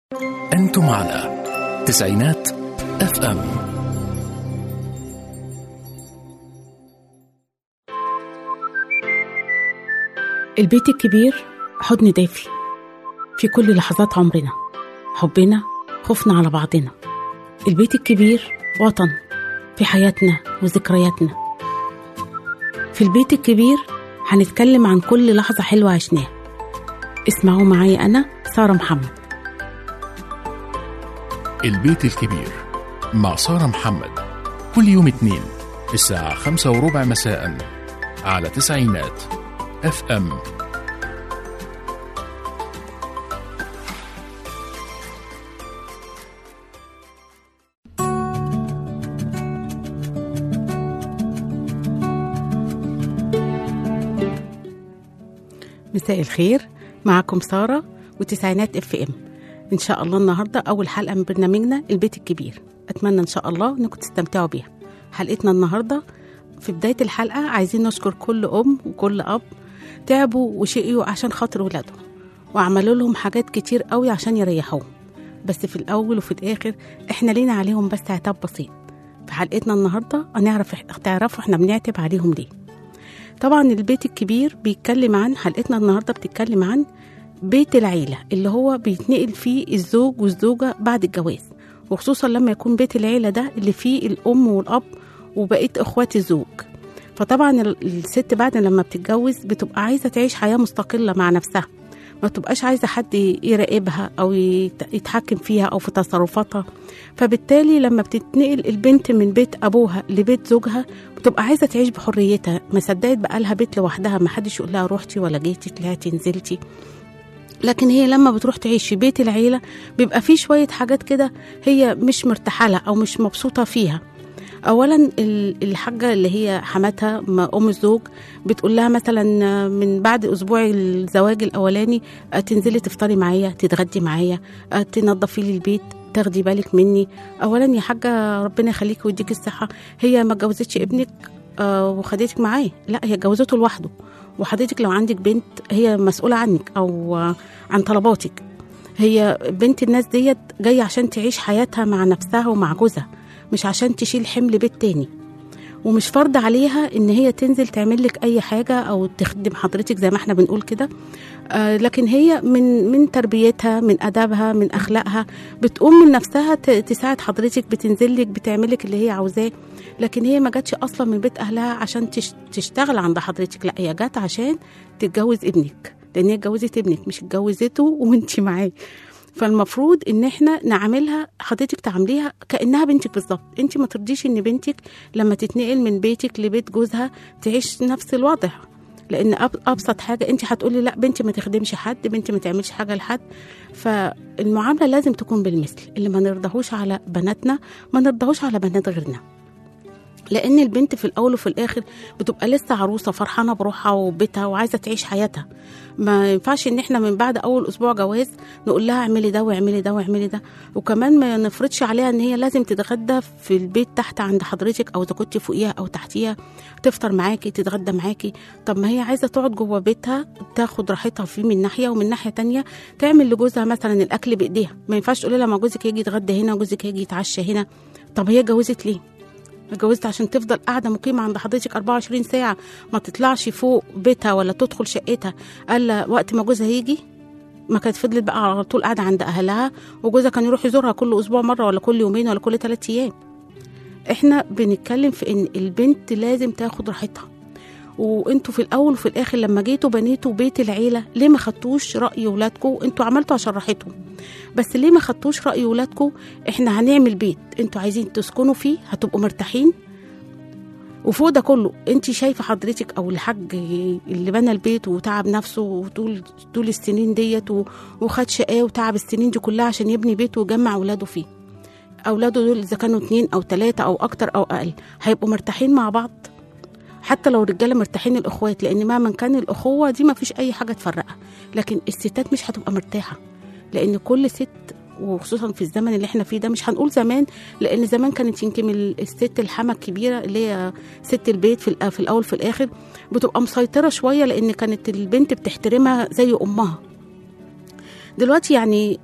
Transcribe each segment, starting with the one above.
أنتم على تسعينات اف ام البيت الكبير حضن دافي في كل لحظات عمرنا حبنا خوفنا على بعضنا البيت الكبير وطن في حياتنا وذكرياتنا في البيت الكبير هنتكلم عن كل لحظة حلوة عشناها اسمعوا معايا أنا سارة محمد البيت الكبير مع سارة محمد كل يوم اثنين الساعة خمسة وربع مساء على تسعينات اف ام مساء الخير معكم سارة وتسعينات اف ام ان شاء الله النهاردة اول حلقة من برنامجنا البيت الكبير اتمنى ان شاء الله انكم تستمتعوا بيها حلقتنا النهاردة في بداية الحلقة عايزين نشكر كل ام وكل اب تعبوا وشقيوا عشان خاطر ولادهم وعملوا لهم حاجات كتير قوي عشان يريحوهم بس في الاول وفي الاخر احنا لينا عليهم بس عتاب بسيط في حلقتنا النهارده هنعرف تعرفوا احنا بنعتب عليهم ليه طبعا البيت الكبير بيتكلم عن حلقتنا النهارده بتتكلم عن بيت العيله اللي هو بيتنقل فيه الزوج والزوجه بعد الجواز وخصوصا لما يكون بيت العيله ده اللي فيه الام والاب وبقيه اخوات الزوج فطبعا ال- الست بعد لما بتتجوز بتبقى عايزه تعيش حياه مستقله مع نفسها ما تبقاش عايزه حد يراقبها او يت- يتحكم فيها او في تصرفاتها فبالتالي لما بتتنقل البنت من بيت ابوها لبيت زوجها بتبقى عايزه تعيش بحريتها ما صدقت بقى لها بيت لوحدها ما حدش يقول لها روحتي ولا جيتي طلعتي نزلتي لكن هي لما بتروح تعيش في بيت العيله بيبقى في شويه حاجات كده هي مش مرتاحه لها او مش مبسوطه فيها اولا ال- الحاجه اللي هي حماتها م- ام الزوج بتقول لها مثلا من بعد اسبوع الزواج الاولاني آه، تنزلي تفطري معايا تتغدي معايا آه، تنظفي لي البيت تاخدي بالك مني اولا يا حاجه ربنا يخليكي ويديك الصحه هي ما اتجوزتش ابنك آه، وخدتك معاه لا هي اتجوزته لوحده وحضرتك لو عندك بنت هي مسؤوله عنك او آه، عن طلباتك هي بنت الناس ديت جايه عشان تعيش حياتها مع نفسها ومع جوزها مش عشان تشيل حمل بيت تاني ومش فرض عليها ان هي تنزل تعمل لك اي حاجه او تخدم حضرتك زي ما احنا بنقول كده آه لكن هي من من تربيتها من ادابها من اخلاقها بتقوم من نفسها ت- تساعد حضرتك بتنزل لك بتعمل لك اللي هي عاوزاه لكن هي ما جاتش اصلا من بيت اهلها عشان تش- تشتغل عند حضرتك لا هي جات عشان تتجوز ابنك لان هي اتجوزت ابنك مش اتجوزته وانت معاه فالمفروض ان احنا نعاملها حضرتك تعامليها كانها بنتك بالظبط انت ما ترضيش ان بنتك لما تتنقل من بيتك لبيت جوزها تعيش نفس الوضع لان أب- ابسط حاجه انت هتقولي لا بنتي ما تخدمش حد بنتي ما تعملش حاجه لحد فالمعامله لازم تكون بالمثل اللي ما نرضاهوش على بناتنا ما نرضاهوش على بنات غيرنا لان البنت في الاول وفي الاخر بتبقى لسه عروسه فرحانه بروحها وبيتها وعايزه تعيش حياتها ما ينفعش ان احنا من بعد اول اسبوع جواز نقول لها اعملي ده واعملي ده واعملي ده وكمان ما نفرضش عليها ان هي لازم تتغدى في البيت تحت عند حضرتك او اذا كنت فوقيها او تحتيها تفطر معاكي تتغدى معاكي طب ما هي عايزه تقعد جوه بيتها تاخد راحتها فيه من ناحيه ومن ناحيه تانية تعمل لجوزها مثلا الاكل بايديها ما ينفعش تقولي لها ما جوزك هيجي يتغدى هنا وجوزك هيجي يتعشى هنا طب هي اتجوزت ليه اتجوزت عشان تفضل قاعده مقيمه عند حضرتك 24 ساعه ما تطلعش فوق بيتها ولا تدخل شقتها الا وقت ما جوزها يجي ما كانت فضلت بقى على طول قاعده عند اهلها وجوزها كان يروح يزورها كل اسبوع مره ولا كل يومين ولا كل ثلاث ايام احنا بنتكلم في ان البنت لازم تاخد راحتها وانتوا في الاول وفي الاخر لما جيتوا بنيتوا بيت العيله ليه ما خدتوش راي ولادكم انتوا عملتوا عشان راحتهم بس ليه ما خدتوش راي ولادكم احنا هنعمل بيت انتوا عايزين تسكنوا فيه هتبقوا مرتاحين وفوق ده كله انت شايفه حضرتك او الحاج اللي بنى البيت وتعب نفسه وطول طول السنين ديت و- وخد شقاه وتعب السنين دي كلها عشان يبني بيته ويجمع اولاده فيه اولاده دول اذا كانوا اتنين او تلاته او اكتر او اقل هيبقوا مرتاحين مع بعض حتى لو الرجاله مرتاحين الاخوات لان مهما كان الاخوه دي ما فيش اي حاجه تفرقها لكن الستات مش هتبقى مرتاحه لان كل ست وخصوصا في الزمن اللي احنا فيه ده مش هنقول زمان لان زمان كانت يمكن ال- الست الحما الكبيره اللي هي ست البيت في الأ- في الاول في الاخر بتبقى مسيطره شويه لان كانت البنت بتحترمها زي امها دلوقتي يعني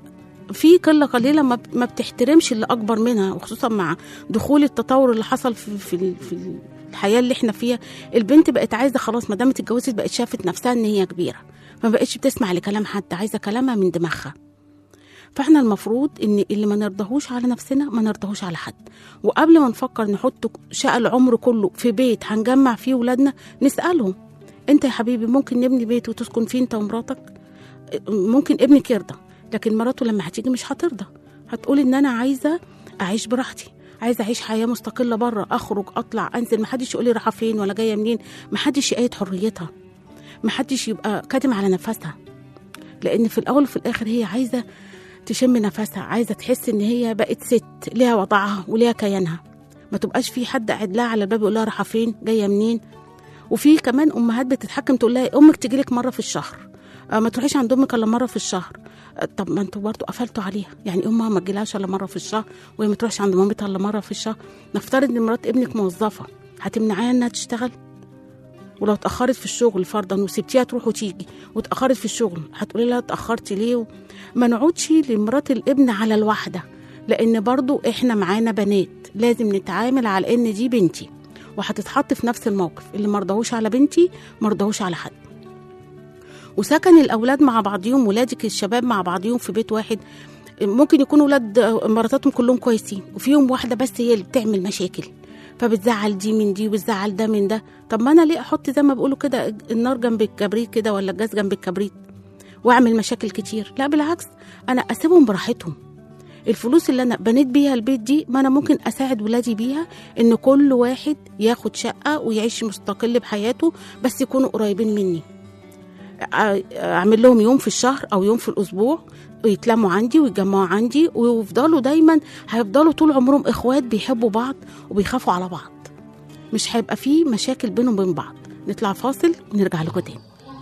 في قله قليله ما ب- ما بتحترمش اللي اكبر منها وخصوصا مع دخول التطور اللي حصل في في ال- في الحياه اللي احنا فيها البنت بقت عايزه خلاص ما دام اتجوزت بقت شافت نفسها ان هي كبيره ما بقتش بتسمع لكلام حد عايزه كلامها من دماغها فاحنا المفروض ان اللي ما نرضاهوش على نفسنا ما نرضاهوش على حد وقبل ما نفكر نحط شقى العمر كله في بيت هنجمع فيه ولادنا نسالهم انت يا حبيبي ممكن نبني بيت وتسكن فيه انت ومراتك ممكن ابنك يرضى لكن مراته لما هتيجي مش هترضى هتقول ان انا عايزه اعيش براحتي عايزه اعيش حياه مستقله بره اخرج اطلع انزل محدش يقول لي رايحه فين ولا جايه منين محدش يقيد حريتها محدش يبقى كاتم على نفسها لان في الاول وفي الاخر هي عايزه تشم نفسها عايزه تحس ان هي بقت ست ليها وضعها وليها كيانها ما تبقاش في حد قاعد لها على الباب يقول لها رايحه فين جايه منين وفي كمان امهات بتتحكم تقول لها امك تجي لك مره في الشهر آه، ما تروحيش عند امك الا مره في الشهر آه، طب ما انتوا برضه قفلتوا عليها يعني امها ما تجيلهاش الا مره في الشهر وهي ما تروحش عند مامتها الا مره في الشهر نفترض ان مرات ابنك موظفه هتمنعيها انها تشتغل ولو اتاخرت في الشغل فرضا وسبتيها تروح وتيجي واتاخرت في الشغل هتقولي لها اتاخرتي ليه و- ما نقعدش لمرات الابن على الواحده لان برضو احنا معانا بنات لازم نتعامل على ان دي بنتي وهتتحط في نفس الموقف اللي مرضاهوش على بنتي مرضاهوش على حد وسكن الاولاد مع بعضيهم ولادك الشباب مع بعضيهم في بيت واحد ممكن يكونوا ولاد مراتاتهم كلهم كويسين وفيهم واحده بس هي اللي بتعمل مشاكل فبتزعل دي من دي وبتزعل ده من ده طب ما انا ليه احط زي ما بيقولوا كده النار جنب الكبريت كده ولا الجاز جنب الكبريت واعمل مشاكل كتير لا بالعكس انا اسيبهم براحتهم الفلوس اللي انا بنيت بيها البيت دي ما انا ممكن اساعد ولادي بيها ان كل واحد ياخد شقه ويعيش مستقل بحياته بس يكونوا قريبين مني أ- اعمل لهم يوم في الشهر او يوم في الاسبوع ويتلموا عندي ويتجمعوا عندي ويفضلوا دايما هيفضلوا طول عمرهم اخوات بيحبوا بعض وبيخافوا على بعض مش هيبقى فيه مشاكل بينهم وبين بعض نطلع فاصل ونرجع لكم تاني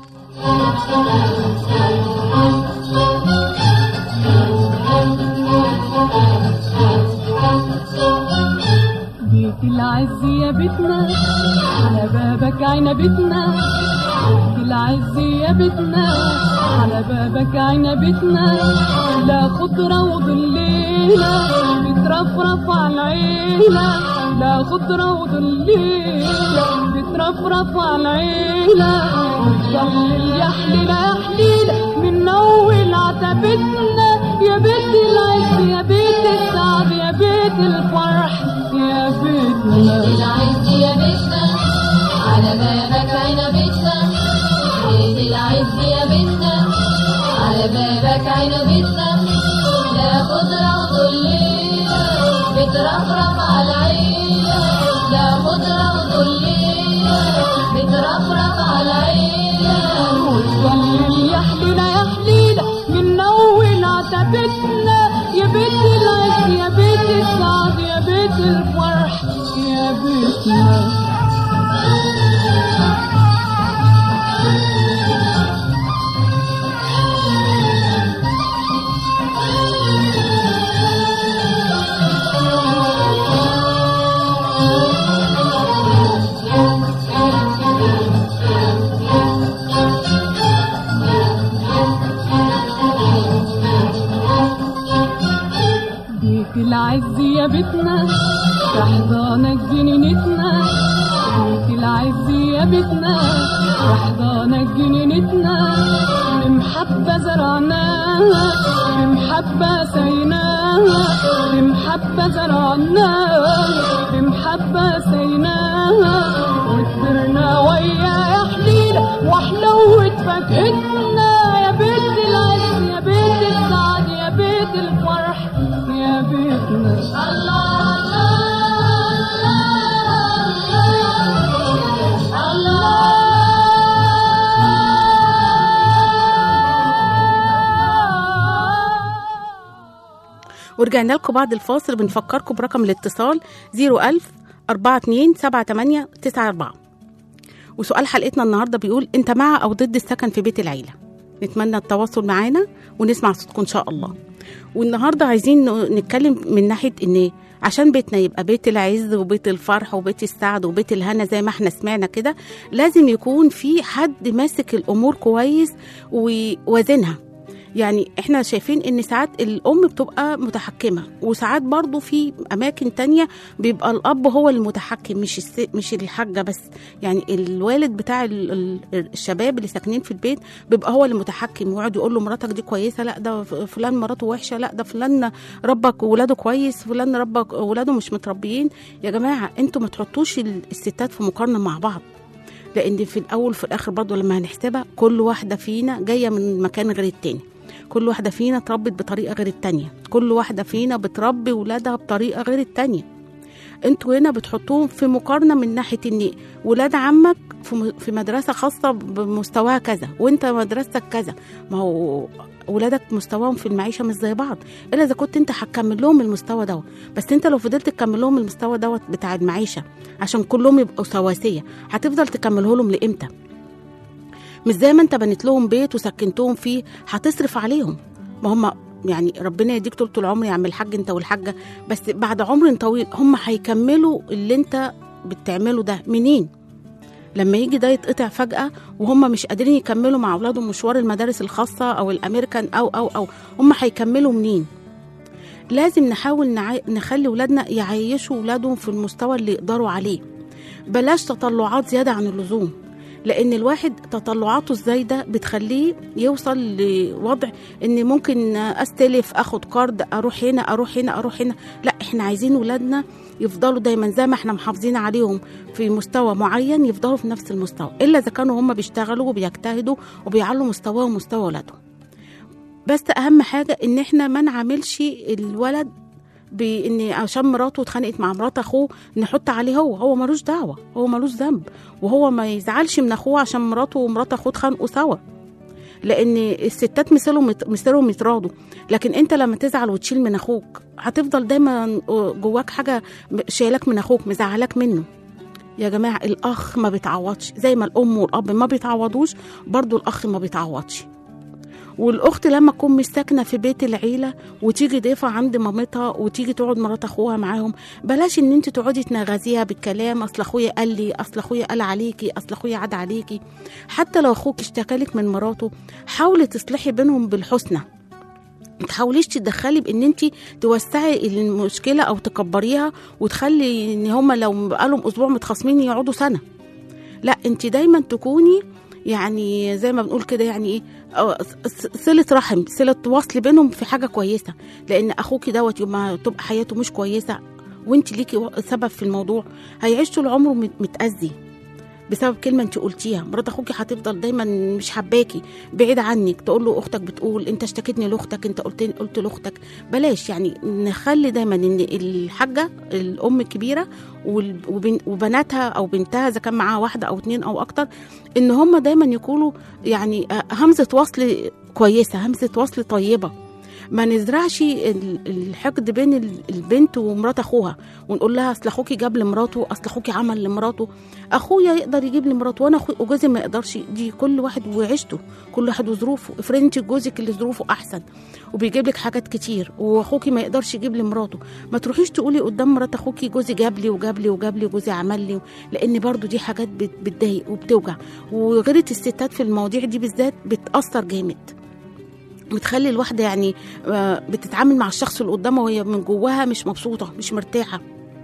بيت العز يا بيتنا على بابك عنبتنا بيت العز يا بيتنا على بابك عنبتنا لا خضرة وظليلة بترفرف على العيلة لا خضرة وظليلة بترفرف على العيلة وتضل يا حليلة يا حليلة من أول عتبتنا يا بيت العز يا بيت السعد يا بيت الفرح يا بيتنا العز يا بيتنا على بابك عنبتنا بيت العز يا بيتنا على بابك عنبتنا لا خضرة وظليلة بترفرف على العيلة لا خضرة وظليلة بترفرف على العيلة وتصلي يا حليلة يا حليلة من أول عتبتنا يا بيت العز يا بيت السعد يا بيت الفرح يا بيتنا بيت العز يا بيتنا تحضانك جنينتنا بيت العز يا بيتنا تحضانك جنينتنا بمحبة زرعناها بمحبة سيناها بمحبة زرعناها بمحبة سيناها وكبرنا ويا يا حليلة وحلوة فاكهتنا يا بيت العز يا بيت السعد يا بيت الفرح يا بيتنا الله الله الله ورجعنا لكم بعد الفاصل بنفكركم برقم الاتصال 01000 42 78 94 وسؤال حلقتنا النهارده بيقول انت مع او ضد السكن في بيت العيله نتمنى التواصل معانا ونسمع صوتكم ان شاء الله والنهارده عايزين ن- نتكلم من ناحيه ان عشان بيتنا يبقى بيت العز وبيت الفرح وبيت السعد وبيت الهنا زي ما احنا سمعنا كده لازم يكون في حد ماسك الامور كويس ووازنها يعني احنا شايفين ان ساعات الام بتبقى متحكمه وساعات برضو في اماكن تانية بيبقى الاب هو المتحكم مش الس... مش الحاجه بس يعني الوالد بتاع ال... ال- الشباب اللي ساكنين في البيت بيبقى هو المتحكم ويقعد يقول له مراتك دي كويسه لا ده ف- فلان مراته وحشه لا ده فلان ربك ولاده كويس فلان ربك ولاده مش متربيين يا جماعه انتوا ما تحطوش ال- الستات في مقارنه مع بعض لان في الاول في الاخر برضو لما هنحسبها كل واحده فينا جايه من مكان غير التاني كل واحده فينا اتربت بطريقه غير التانيه كل واحده فينا بتربي ولادها بطريقه غير التانيه انتوا هنا بتحطوهم في مقارنه من ناحيه ان ولاد عمك في م- في مدرسه خاصه بمستواها كذا وانت مدرستك كذا ما هو ولادك مستواهم في المعيشه مش زي بعض الا اذا كنت انت هتكمل لهم المستوى دوت بس انت لو فضلت تكمل لهم المستوى دوت بتاع المعيشه عشان كلهم يبقوا سواسيه هتفضل تكمله لهم لامتى مش زي ما انت بنيت لهم بيت وسكنتهم فيه هتصرف عليهم ما هم يعني ربنا يديك طول العمر يا عم الحاج انت والحاجه بس بعد عمر طويل هم هيكملوا اللي انت بتعمله ده منين لما يجي ده يتقطع فجأة وهم مش قادرين يكملوا مع أولادهم مشوار المدارس الخاصة أو الأمريكان أو أو أو هم هيكملوا منين؟ لازم نحاول نعي... نخلي ولادنا يعيشوا ولادهم في المستوى اللي يقدروا عليه بلاش تطلعات زيادة عن اللزوم لأن الواحد تطلعاته الزايدة بتخليه يوصل لوضع إن ممكن أستلف أخد كارد أروح هنا أروح هنا أروح هنا لا إحنا عايزين ولادنا يفضلوا دايما زي ما احنا محافظين عليهم في مستوى معين يفضلوا في نفس المستوى إلا إذا كانوا هم بيشتغلوا وبيجتهدوا وبيعلوا مستواهم ومستوى ولادهم بس اهم حاجه ان احنا ما نعاملش الولد بان عشان مراته اتخانقت مع مرات اخوه نحط عليه هو هو ملوش دعوه هو ملوش ذنب وهو ما يزعلش من اخوه عشان مراته ومرات اخوه اتخانقوا سوا لان الستات مثلهم مت- مثلهم يتراضوا لكن انت لما تزعل وتشيل من اخوك هتفضل دايما جواك حاجه شايلك من اخوك مزعلك منه يا جماعه الاخ ما بيتعوضش زي ما الام والاب ما بيتعوضوش برضو الاخ ما بيتعوضش والاخت لما تكون مش ساكنه في بيت العيله وتيجي ضيفه عند مامتها وتيجي تقعد مرات اخوها معاهم بلاش ان انت تقعدي تنغزيها بالكلام اصل اخويا قال لي اصل اخويا قال عليكي اصل اخويا عاد عليكي حتى لو اخوك اشتكالك من مراته حاولي تصلحي بينهم بالحسنى ما تحاوليش تدخلي بان انت توسعي المشكله او تكبريها وتخلي ان هما لو بقالهم اسبوع متخاصمين يقعدوا سنه لا انت دايما تكوني يعني زي ما بنقول كده يعني ايه آه، ص- صلة رحم صلة وصل بينهم في حاجة كويسة لأن أخوكي دوت يوم ما تبقى حياته مش كويسة وانت ليكي و- سبب في الموضوع هيعيش طول عمره مت- متأذي بسبب كلمة انت قلتيها مرات اخوكي هتفضل دايما مش حباكي بعيد عنك تقول له اختك بتقول انت اشتكيتني لاختك انت قلت قلت لاختك بلاش يعني نخلي دايما ان الحاجة الام الكبيرة وال- وبن- وبناتها او بنتها اذا كان معاها واحدة او اتنين او اكتر ان هم دايما يكونوا يعني آه، همزة وصل كويسة همزة وصل طيبة ما نزرعش ال- الحقد بين ال- البنت ومرات اخوها ونقول لها اصل اخوكي جاب لمراته اصل اخوكي عمل لمراته اخويا يقدر يجيب لمراته وانا اخوي وجوزي ما يقدرش دي كل واحد وعيشته كل واحد وظروفه افرضي انت جوزك اللي ظروفه احسن وبيجيب لك حاجات كتير واخوكي ما يقدرش يجيب لمراته ما تروحيش تقولي قدام مرات اخوكي جوزي جاب لي وجاب لي وجاب لي وجوزي عمل لي لان برضو دي حاجات بت- بتضايق وبتوجع وغيرة الستات في المواضيع دي بالذات بتأثر جامد بتخلي الواحدة يعني آه، بتتعامل مع الشخص اللي قدامها وهي من جواها مش مبسوطة مش مرتاحة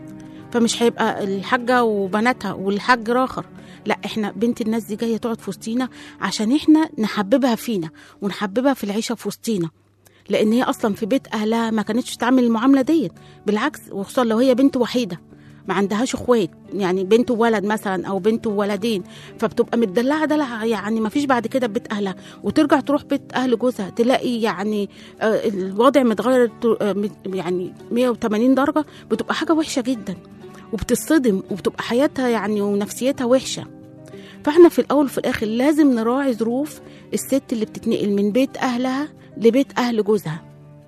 فمش هيبقى الحاجة وبناتها والحاج راخر لا احنا بنت الناس دي جاية تقعد في وسطينا عشان احنا نحببها فينا ونحببها في العيشة في وسطينا لان هي اصلا في بيت اهلها ما كانتش تعمل المعاملة ديت بالعكس وخصوصا لو هي بنت وحيدة ما عندهاش اخوات يعني بنت وولد مثلا او بنت وولدين فبتبقى متدلعه دلع يعني ما فيش بعد كده بيت اهلها وترجع تروح بيت اهل جوزها تلاقي يعني آه، الوضع متغير آه، مت- يعني 180 درجه بتبقى حاجه وحشه جدا وبتصدم وبتبقى حياتها يعني ونفسيتها وحشه فاحنا في الاول وفي الاخر لازم نراعي ظروف الست اللي بتتنقل من بيت اهلها لبيت اهل جوزها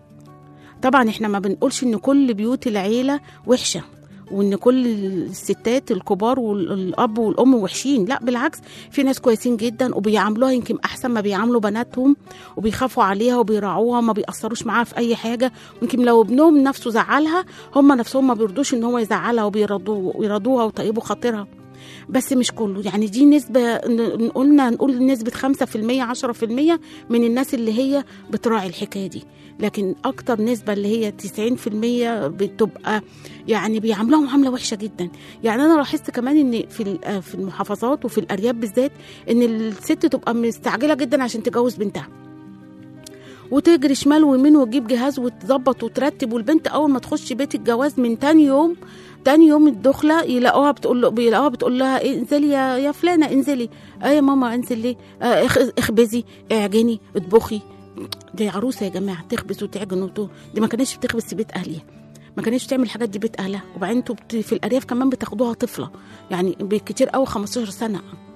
طبعا احنا ما بنقولش ان كل بيوت العيله وحشه وان كل الستات الكبار والاب والام وحشين لا بالعكس في ناس كويسين جدا وبيعاملوها يمكن احسن ما بيعاملوا بناتهم وبيخافوا عليها وبيراعوها ما بيأثروش معاها في اي حاجه يمكن لو ابنهم نفسه زعلها هم نفسهم ما بيرضوش ان هو يزعلها وبيرضوه ويرضوها ويطيبوا خاطرها بس مش كله يعني دي نسبة ن- قلنا نقول نسبة 5% 10% من الناس اللي هي بتراعي الحكاية دي لكن أكتر نسبة اللي هي 90% بتبقى يعني بيعاملوها معاملة وحشة جدا يعني أنا لاحظت كمان إن في ال- في المحافظات وفي الأرياف بالذات إن الست تبقى مستعجلة جدا عشان تجوز بنتها وتجري شمال ويمين وتجيب جهاز وتظبط وترتب والبنت اول ما تخش بيت الجواز من تاني يوم تاني يوم الدخله يلاقوها بتقول له بيلاقوها بتقول لها إيه انزلي يا يا فلانه انزلي اه يا ماما انزل ليه آه اخ- اخبزي اعجني اطبخي دي عروسه يا جماعه تخبز وتعجن وتو دي ما كانتش بتخبز في بيت اهلها ما كانتش بتعمل الحاجات دي بيت اهلها وبعدين انتوا بت- في الارياف كمان بتاخدوها طفله يعني بالكتير قوي 15 سنه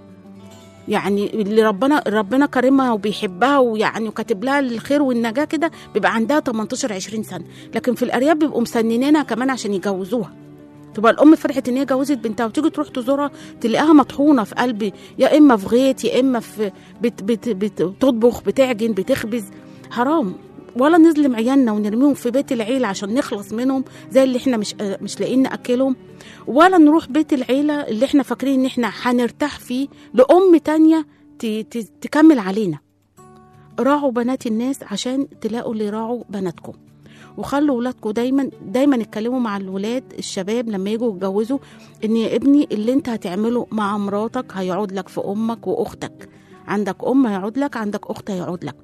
يعني اللي ربنا ربنا كرمها وبيحبها ويعني وكاتب لها الخير والنجاه كده بيبقى عندها 18 20 سنه لكن في الارياف بيبقوا مسننينها كمان عشان يجوزوها تبقى الام فرحت ان هي جوزت بنتها وتيجي تروح تزورها تلاقيها مطحونه في قلبي يا اما في غيط يا اما في بت بت بت بتطبخ بتعجن بتخبز حرام ولا نظلم عيالنا ونرميهم في بيت العيله عشان نخلص منهم زي اللي احنا مش مش لاقيين ناكلهم ولا نروح بيت العيله اللي احنا فاكرين ان احنا هنرتاح فيه لام تانية ت- ت- تكمل علينا راعوا بنات الناس عشان تلاقوا اللي يراعوا بناتكم وخلوا ولادكم دايما دايما اتكلموا مع الولاد الشباب لما يجوا يتجوزوا ان يا ابني اللي انت هتعمله مع مراتك هيعود لك في امك واختك عندك ام هيعود لك عندك اخت هيعود لك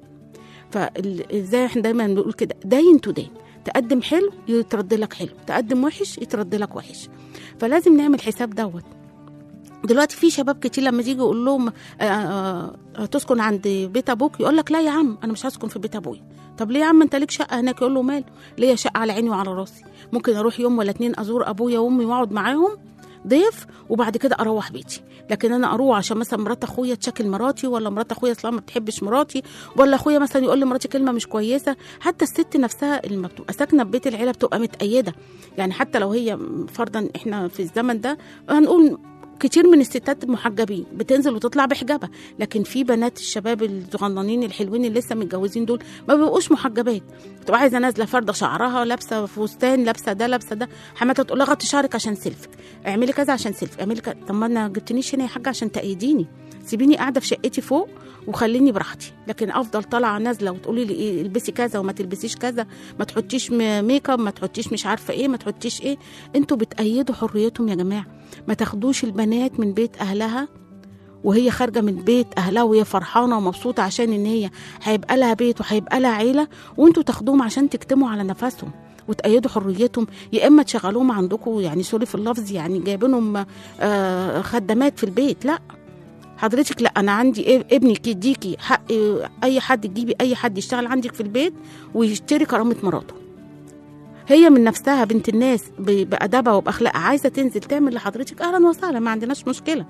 فزي احنا دايما بنقول كده داين تو داين تقدم حلو يترد لك حلو تقدم وحش يترد لك وحش فلازم نعمل حساب دوت دلوقتي في شباب كتير لما تيجي يقول لهم آه، آه، هتسكن عند بيت ابوك يقول لك لا يا عم انا مش هسكن في بيت ابويا طب ليه يا عم انت ليك شقه هناك يقول له مال ليا شقه على عيني وعلى راسي ممكن اروح يوم ولا اتنين ازور ابويا وامي واقعد معاهم ضيف وبعد كده اروح بيتي لكن انا اروح عشان مثلا مرات اخويا تشكل مراتي ولا مرات اخويا اصلا ما بتحبش مراتي ولا اخويا مثلا يقول لمراتي كلمه مش كويسه حتى الست نفسها اللي بتبقى ساكنه في بيت العيله بتبقى متأيده يعني حتى لو هي فرضا احنا في الزمن ده هنقول كتير من الستات محجبين بتنزل وتطلع بحجابها لكن في بنات الشباب الصغننين الحلوين اللي لسه متجوزين دول ما بيبقوش محجبات بتبقى عايزه نازله فارده شعرها لابسه فستان لابسه ده لابسه ده حماتها تقول لها غطي شعرك عشان سيلفك اعملي كذا عشان سيلفي اعملي كذا طب ما انا جبتنيش هنا يا حاجه عشان تأيديني سيبيني قاعده في شقتي فوق وخليني براحتي لكن افضل طالعه نازله وتقولي لي ايه البسي كذا وما تلبسيش كذا ما تحطيش م- ميك اب ما تحطيش مش عارفه ايه ما تحطيش ايه انتوا بتأيدوا حريتهم يا جماعه ما تاخدوش البنات من بيت اهلها وهي خارجه من بيت اهلها وهي فرحانه ومبسوطه عشان ان هي هيبقى لها بيت وهيبقى لها عيله وانتوا تاخدوهم عشان تكتموا على نفسهم وتأيدوا حريتهم يا اما تشغلوهم عندكم يعني سوري في اللفظ يعني جايبينهم آه، خدامات في البيت لا حضرتك لا انا عندي إيه- ابنك يديكي حق اي حد تجيبي اي حد يشتغل عندك في البيت ويشتري كرامه مراته هي من نفسها بنت الناس ب- بأدبها وبأخلاقها عايزة تنزل تعمل لحضرتك أهلا وسهلا ما عندناش مشكلة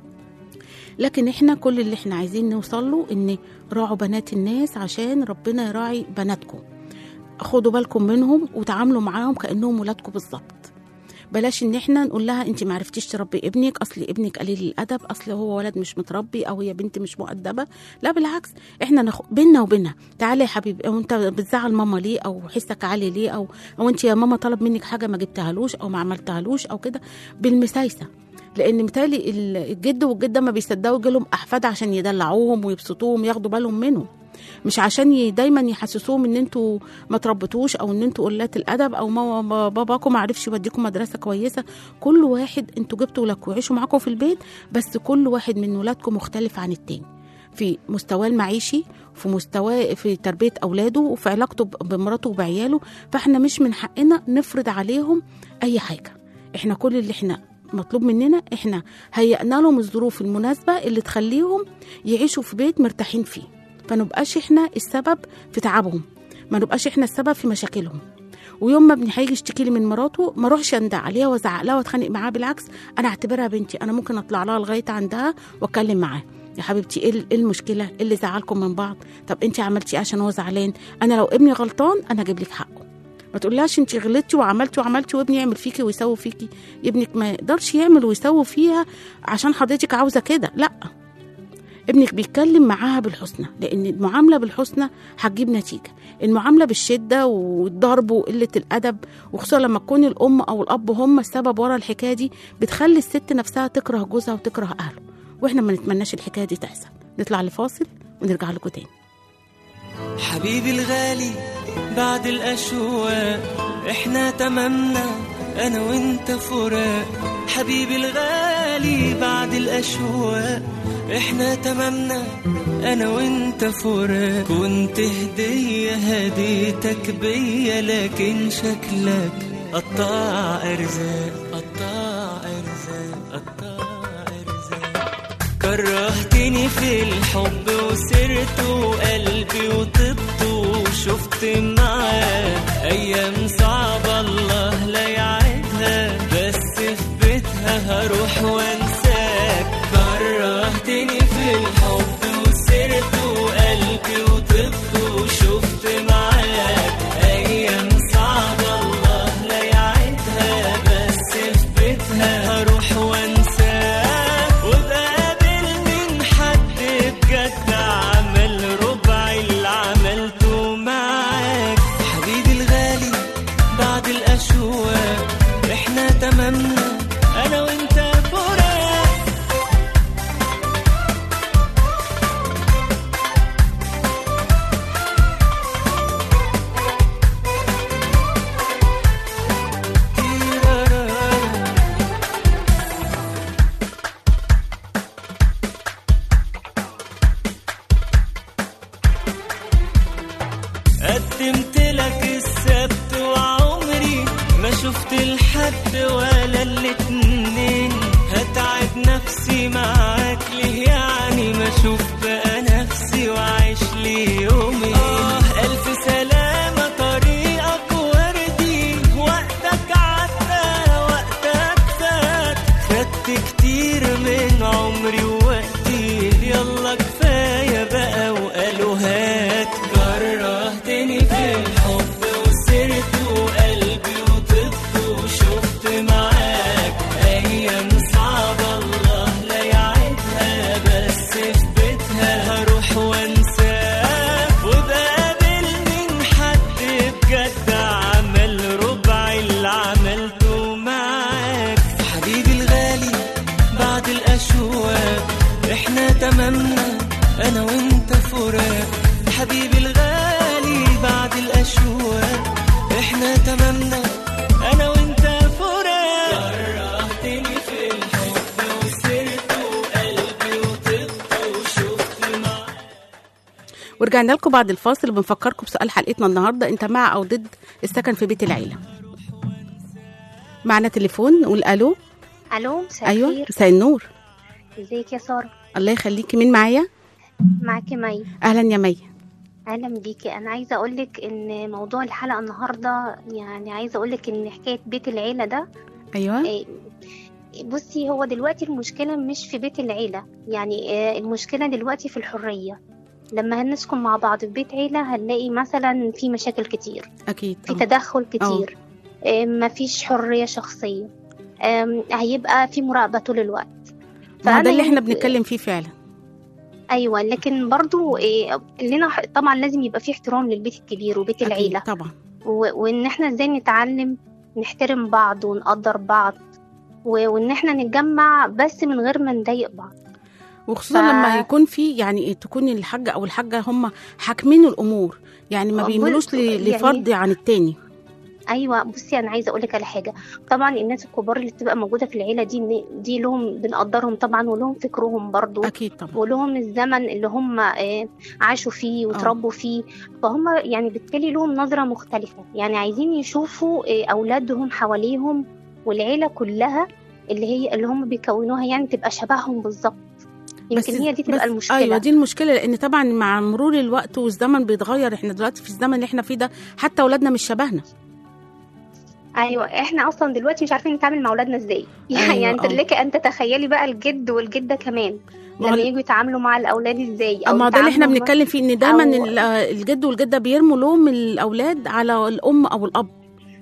لكن احنا كل اللي احنا عايزين نوصل له ان راعوا بنات الناس عشان ربنا يراعي بناتكم خدوا بالكم منهم وتعاملوا معاهم كانهم ولادكم بالظبط بلاش ان احنا نقول لها انت ما عرفتيش تربي ابنك اصل ابنك قليل الادب اصل هو ولد مش متربي او هي بنت مش مؤدبه لا بالعكس احنا نخ... بينا وبينها تعالي يا حبيبي او انت بتزعل ماما ليه او حسك عالي ليه او او انت يا ماما طلب منك حاجه ما جبتهالوش او ما عملتهالوش او كده بالمسايسه لان متهيألي ال- الجد والجده ما بيصدقوا يجيلهم احفاد عشان يدلعوهم ويبسطوهم وياخدوا بالهم منهم مش عشان ي- دايما يحسسوهم ان انتوا ما تربتوش او ان انتوا قلات الادب او ما ما- باباكم ما عرفش يوديكم مدرسه كويسه كل واحد انتوا جبتوا ولادكم وعيشوا معاكم في البيت بس كل واحد من ولادكم مختلف عن التاني في مستواه المعيشي في مستواه في تربيه اولاده وفي علاقته ب- بمراته وبعياله فاحنا مش من حقنا نفرض عليهم اي حاجه احنا كل اللي احنا مطلوب مننا احنا هيئنا لهم الظروف المناسبه اللي تخليهم يعيشوا في بيت مرتاحين فيه فنبقاش احنا السبب في تعبهم ما نبقاش احنا السبب في مشاكلهم ويوم ما ابني هيجي يشتكي لي من مراته ما اروحش اندع عليها وازعق لها واتخانق معاها بالعكس انا اعتبرها بنتي انا ممكن اطلع لها لغايه عندها واتكلم معاها يا حبيبتي ايه إيه المشكله إيه اللي زعلكم من بعض طب انت عملتي ايه عشان هو زعلان انا لو ابني غلطان انا اجيب لك حقه ما تقولهاش انت غلطتي وعملتي وعملتي وابني يعمل فيكي ويسوي فيكي ابنك ما يقدرش يعمل ويسوي فيها عشان حضرتك عاوزه كده لا ابنك بيتكلم معاها بالحسنى لان المعامله بالحسنى هتجيب نتيجه المعامله بالشده والضرب وقله الادب وخصوصا لما تكون الام او الاب هم السبب ورا الحكايه دي بتخلي الست نفسها تكره جوزها وتكره اهله واحنا ما نتمناش الحكايه دي تحصل نطلع لفاصل ونرجع لكم تاني حبيبي الغالي بعد الأشواق احنا تمامنا أنا وأنت فراق حبيبي الغالي بعد الأشواق احنا تمامنا أنا وأنت فراق كنت هدية هديتك بيا لكن شكلك قطاع أرزاق قطاع أرزاق قطاع أرزاق كرهتني في الحب وسرت وقلبي وطبت وشفت معاه ايام صعبة الله لا يعيدها بس في بيتها هروح وانساك كرهتني في الحب وسرت وقلبي وطبت وشفت معاك ايام صعبة الله لا يعيدها بس في بيتها هروح وانساك وبقابل من حد بجد عمل ربع اللي عملته معاك حبيبي الغالي بعد الاشواق احنا تمامنا انا وانت فراق قدمت لك السبت وعمري ما شفت الحد ولا الاتنين هتعب نفسي معاك ليه يعني ما اشوف بقى نفسي وعيش لي يومي آه ألف سلامة طريقك وردي وقتك عدى وقتك فات خدت كتير من عمري ووقتي يلا كفاية بقى وقالوا هات كرهتني في الحب وسرت وقلبي وطبت وشفت معاك أيام صعبة الله لا يعيدها بس في بيتها هروح وانساك وبقابل من حد بجد عمل ربع اللي عملته معاك حبيبي الغالي بعد الأشواق احنا تمامنا أنا وأنت فراق حبيبي الغالي بعد الأشواق احنا تمامنا أنا وأنت فراق كرهتني في الحب وسرت وقلبي وطبت وشفت معاك ورجعنا لكم بعد الفاصل وبنفكركم بسؤال حلقتنا النهارده انت مع او ضد السكن في بيت العيله معنا تليفون نقول الو الو مساء ايوه الخير مساء النور ازيك يا ساره الله يخليكي مين معايا معاكي مي اهلا يا مي اهلا بيكي انا عايزه اقولك ان موضوع الحلقه النهارده يعني عايزه اقولك ان حكايه بيت العيله ده ايوه إيه، بصي هو دلوقتي المشكله مش في بيت العيله يعني آه، المشكله دلوقتي في الحريه لما هنسكن مع بعض في بيت عيله هنلاقي مثلا في مشاكل كتير اكيد في آه. تدخل كتير آه، مفيش حريه شخصيه آم، هيبقى في مراقبه طول الوقت ما هو ده فأنا اللي احنا يعني- بنتكلم فيه فعلا ايوه لكن برضو إيه لنا ح- طبعا لازم يبقى في احترام للبيت الكبير وبيت أكيد العيله طبعا و- وان احنا ازاي نتعلم نحترم بعض ونقدر بعض و- وان احنا نتجمع بس من غير ما نضايق بعض وخصوصا ف- لما يكون في يعني تكون الحاجه او الحاجه هم حاكمين الامور يعني ما آه، بيميلوش ل- يعني- لفرض عن التاني ايوه بصي انا عايزه اقول لك على حاجه طبعا الناس الكبار اللي بتبقى موجوده في العيله دي إن- دي لهم بنقدرهم طبعا ولهم فكرهم برضو اكيد طبعا ولهم الزمن اللي هم آه، عاشوا فيه وتربوا فيه فهم يعني بالتالي لهم نظرة مختلفة يعني عايزين يشوفوا آه، أولادهم حواليهم والعيلة كلها اللي هي اللي هم بيكونوها يعني تبقى شبههم بالظبط يمكن هي دي تبقى بس المشكلة ايوه دي المشكله لان طبعا مع مرور الوقت والزمن بيتغير احنا دلوقتي في الزمن اللي احنا فيه ده حتى اولادنا مش شبهنا ايوه احنا اصلا دلوقتي مش عارفين نتعامل مع اولادنا ازاي يعني أيوة، انت آه. لك ان تتخيلي بقى الجد والجده كمان ما هو لما ال- يجوا يتعاملوا مع الاولاد ازاي او اما ده اللي احنا يتعاملوا مع- بنتكلم فيه ان دايما أو- ال- الجد والجده بيرموا لوم الاولاد على الام او الاب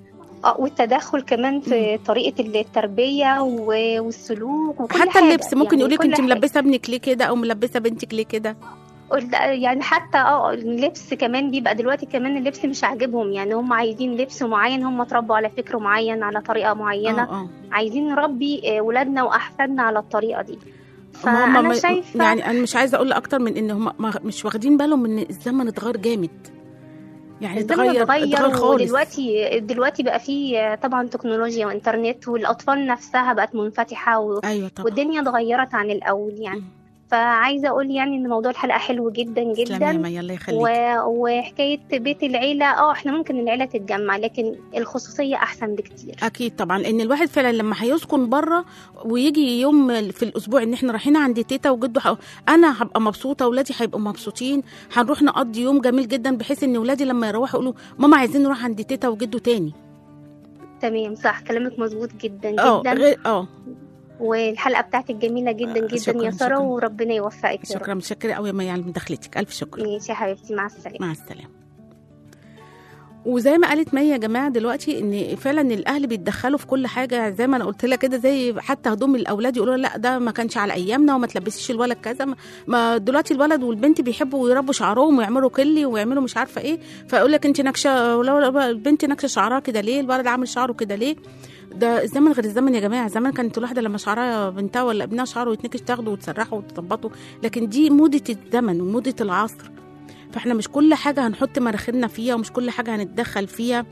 اه والتدخل كمان في طريقه التربيه و- والسلوك وكل حتى حاجة. اللبس ممكن يعني يقولك كل انت حاجة. ملبسه ابنك ليه كده او ملبسه بنتك ليه كده قلت- يعني حتى اه اللبس كمان بيبقى دلوقتي كمان اللبس مش عاجبهم يعني هم عايزين لبس معين هم اتربوا على فكر معين على طريقه معينه اه اه عايزين نربي آه، ولادنا واحفادنا على الطريقه دي ما هم فانا ما- شايفه يعني انا مش عايزه اقول اكتر من ان هم ما- مش واخدين بالهم ان الزمن اتغير جامد يعني الزمن اتغير اتغير اتغير خالص ودلوقتي دلوقتي بقى فيه طبعا تكنولوجيا وانترنت والاطفال نفسها بقت منفتحه و... ايوه طبعا والدنيا اتغيرت عن الاول يعني مم. فعايزه اقول يعني ان موضوع الحلقه حلو جدا تسلمي يا جدا مي الله يخليك و... وحكايه بيت العيله اه احنا ممكن العيله تتجمع لكن الخصوصيه احسن بكتير اكيد طبعا ان الواحد فعلا لما هيسكن بره ويجي يوم في الاسبوع ان احنا رايحين عند تيتا وجده ح... انا هبقى مبسوطه واولادي هيبقوا مبسوطين هنروح نقضي يوم جميل جدا بحيث ان اولادي لما يروحوا يقولوا ماما عايزين نروح عند تيتا وجده تاني تمام صح كلامك مظبوط جدا اه جدا غير اه والحلقه بتاعتك جميله جدا آه، جدا شكراً، يا ساره شكراً. وربنا يوفقك يا رب. شكرا متشكره قوي يا مي على مداخلتك الف شكر ماشي يا حبيبتي مع السلامه مع السلامه وزي ما قالت مي يا جماعه دلوقتي ان فعلا الاهل بيتدخلوا في كل حاجه زي ما انا قلت لها كده زي حتى هدوم الاولاد يقولوا لا ده ما كانش على ايامنا وما تلبسيش الولد كذا ما- ما دلوقتي الولد والبنت بيحبوا يربوا شعرهم ويعملوا كلي ويعملوا مش عارفه ايه فيقول لك انت نكشه ولو البنت نكشه شعرها كده ليه الولد عامل شعره كده ليه ده الزمن غير الزمن يا جماعه زمان كانت الواحده لما شعرها بنتها ولا ابنها شعره يتنكش تاخده وتسرحه وتظبطه لكن دي موضه الزمن وموضه العصر فاحنا مش كل حاجه هنحط مراخيرنا فيها ومش كل حاجه هنتدخل فيها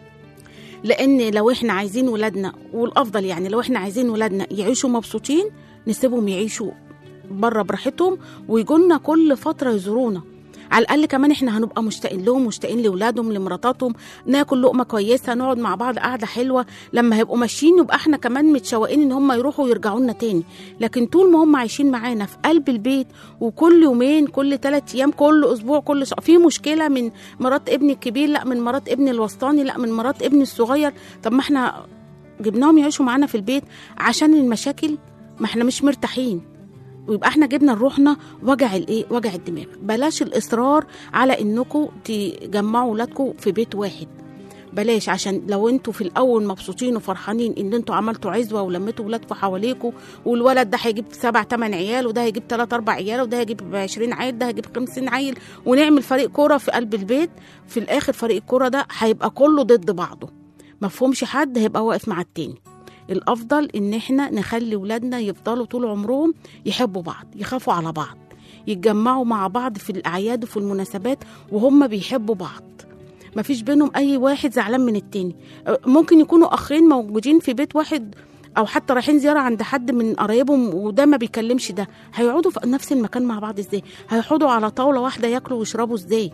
لان لو احنا عايزين ولادنا والافضل يعني لو احنا عايزين ولادنا يعيشوا مبسوطين نسيبهم يعيشوا بره براحتهم ويجونا كل فتره يزورونا على الاقل كمان احنا هنبقى مشتاقين لهم مشتاقين لاولادهم لمراتاتهم ناكل لقمه كويسه نقعد مع بعض قعده حلوه لما هيبقوا ماشيين يبقى احنا كمان متشوقين ان هم يروحوا ويرجعوا لنا تاني لكن طول ما هم عايشين معانا في قلب البيت وكل يومين كل ثلاث ايام كل اسبوع كل شهر في مشكله من مرات ابني الكبير لا من مرات ابني الوسطاني لا من مرات ابني الصغير طب ما احنا جبناهم يعيشوا معانا في البيت عشان المشاكل ما احنا مش مرتاحين ويبقى احنا جبنا لروحنا وجع الايه وجع الدماغ بلاش الاصرار على انكم تجمعوا ولادكم في بيت واحد بلاش عشان لو انتوا في الاول مبسوطين وفرحانين ان انتوا عملتوا عزوه ولميتوا ولادكم حواليكوا والولد ده هيجيب سبع تمن عيال وده هيجيب تلات اربع عيال وده هيجيب 20 عيل ده هيجيب 50 عيل ونعمل فريق كوره في قلب البيت في الاخر فريق الكوره ده هيبقى كله ضد بعضه مفهومش حد هيبقى واقف مع التاني الافضل ان احنا نخلي ولادنا يفضلوا طول عمرهم يحبوا بعض يخافوا على بعض يتجمعوا مع بعض في الاعياد وفي المناسبات وهم بيحبوا بعض مفيش بينهم اي واحد زعلان من التاني أه، ممكن يكونوا اخين موجودين في بيت واحد او حتى رايحين زياره عند حد من قرايبهم وده ما بيكلمش ده هيقعدوا في نفس المكان مع بعض ازاي هيقعدوا على طاوله واحده ياكلوا ويشربوا ازاي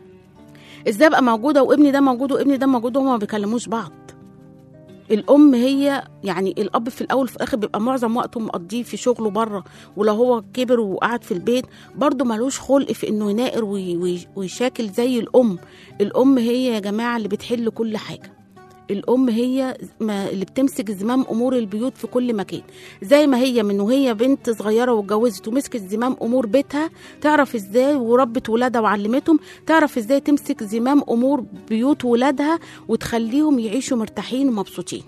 ازاي ابقى موجوده وابني ده موجود وابني ده موجود وهما ما بيكلموش بعض الام هي يعني الاب في الاول في الاخر بيبقى معظم وقته مقضيه في شغله بره ولو هو كبر وقعد في البيت برضه ملوش خلق في انه يناقر وي- وي- ويشاكل زي الام الام هي يا جماعه اللي بتحل كل حاجه الام هي ما اللي بتمسك زمام امور البيوت في كل مكان زي ما هي من وهي بنت صغيره واتجوزت ومسكت زمام امور بيتها تعرف ازاي وربت ولادها وعلمتهم تعرف ازاي تمسك زمام امور بيوت ولادها وتخليهم يعيشوا مرتاحين ومبسوطين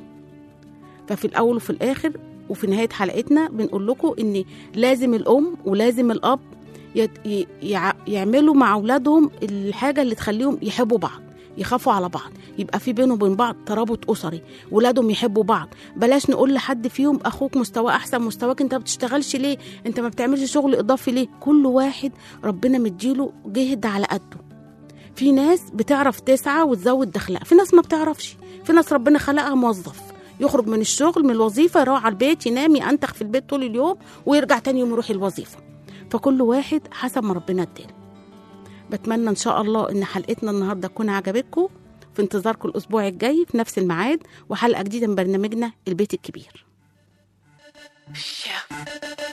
ففي الاول وفي الاخر وفي نهايه حلقتنا بنقول لكم ان لازم الام ولازم الاب يت- ي- يع- يعملوا مع اولادهم الحاجه اللي تخليهم يحبوا بعض يخافوا على بعض يبقى في بينهم وبين بعض ترابط اسري ولادهم يحبوا بعض بلاش نقول لحد فيهم اخوك مستواه احسن مستواك انت ما بتشتغلش ليه انت ما بتعملش شغل اضافي ليه كل واحد ربنا مديله جهد على قده في ناس بتعرف تسعى وتزود دخلها في ناس ما بتعرفش في ناس ربنا خلقها موظف يخرج من الشغل من الوظيفه يروح على البيت ينام ينتخ في البيت طول اليوم ويرجع تاني يوم يروح الوظيفه فكل واحد حسب ما ربنا اداله بتمنى ان شاء الله ان حلقتنا النهارده تكون عجبتكم في انتظاركم الاسبوع الجاي في نفس الميعاد وحلقه جديده من برنامجنا البيت الكبير Yeah.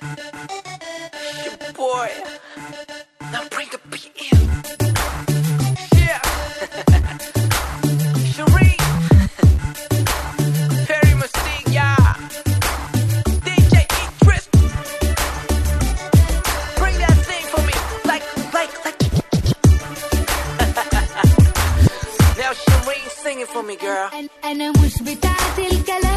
Your boy. Now bring the beat in. Yeah. Sheree. Perry Mystique, yeah. DJ Idris. Bring that thing for me. Like, like, like. now Sheree singing for for me, girl. أنا- أنا مش بتاعت الكلام